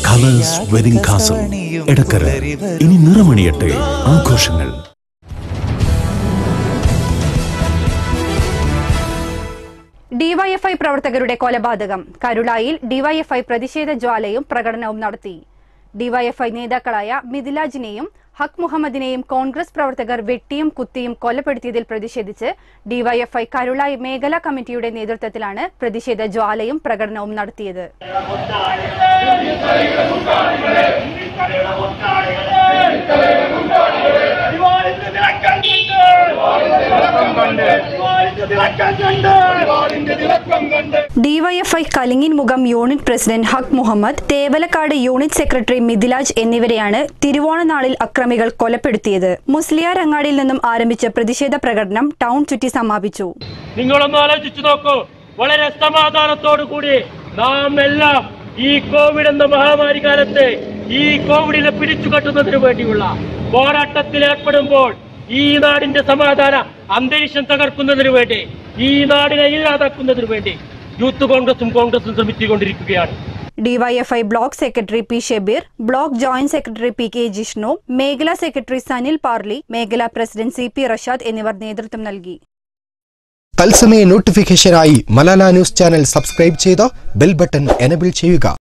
colours wedding castle Edakkara ഇനി നിറമണിയട്ടെ ആഘോഷങ്ങൾ DYFI പ്രവർത്തകരുടെ കൊലപാതകം കരുളായിൽ ഡിവൈഎഫ്ഐ പ്രതിഷേധ ജ്വാലയും പ്രകടനവും നടത്തി ഡിവൈഎഫ്ഐ നേതാക്കളായ മിഥിലാജിനെയും ഹക് മുഹമ്മദിനെയും കോൺഗ്രസ് പ്രവർത്തകർ വെട്ടിയും കുത്തിയും കൊലപ്പെടുത്തിയതിൽ പ്രതിഷേധിച്ച് ഡിവൈഎഫ്ഐ കരുളായി മേഖലാ കമ്മിറ്റിയുടെ നേതൃത്വത്തിലാണ് പ്രതിഷേധ ജ്വാലയും പ്രകടനവും നടത്തിയത് ഡിവൈഎഫ്ഐ കലിങ്ങിൻ മുഖം unit president Haq Muhammad Thevalakkad unit secretary Mithilaj എന്നിവരെയാണ് തിരുവോണനാളിൽ അക്രമികൾ കൊലപ്പെടുത്തിയത് മുസ്ലിയാർ അങ്ങാടിയിൽ നിന്നും ആരംഭിച്ച പ്രതിഷേധ പ്രകടനം ടൗൺ ചുറ്റി സമാപിച്ചു നിങ്ങളൊന്ന് ആലോചിച്ചു നോക്കൂ വളരെ സമാധാനത്തോടു കൂടി നാം എല്ലാം ഈ കോവിഡ് എന്ന മഹാമാരി കാലത്ത് ഈ കോവിഡിനെ പിടിച്ചുകെട്ടുന്നതിന് വേണ്ടിയുള്ള പോരാട്ടത്തിൽ ഏർപ്പെടുമ്പോൾ ഈ നാടിന്റെ സമാധാന അന്തരീക്ഷം തകർക്കുന്നതിന് വേണ്ടി ഈ നാടിനെ ഇല്ലാതാക്കുന്നതിന് വേണ്ടി യൂത്ത് കോൺഗ്രസും കോൺഗ്രസും ശ്രമിച്ചുകൊണ്ടിരിക്കുകയാണ് DYFI block secretary P Shebeer block joint secretary P K Jishnu മേഖലാ സെക്രട്ടറി സനിൽ പാർലി മേഖലാ പ്രസിഡന്റ് സി പി റഷാദ് എന്നിവർ നേതൃത്വം നൽകി തത്സമയ നോട്ടിഫിക്കേഷനായി മലാല ന്യൂസ് ചാനൽ സബ്സ്ക്രൈബ് ചെയ്ത് ബെൽ ബട്ടൺ എനബിൾ ചെയ്യുക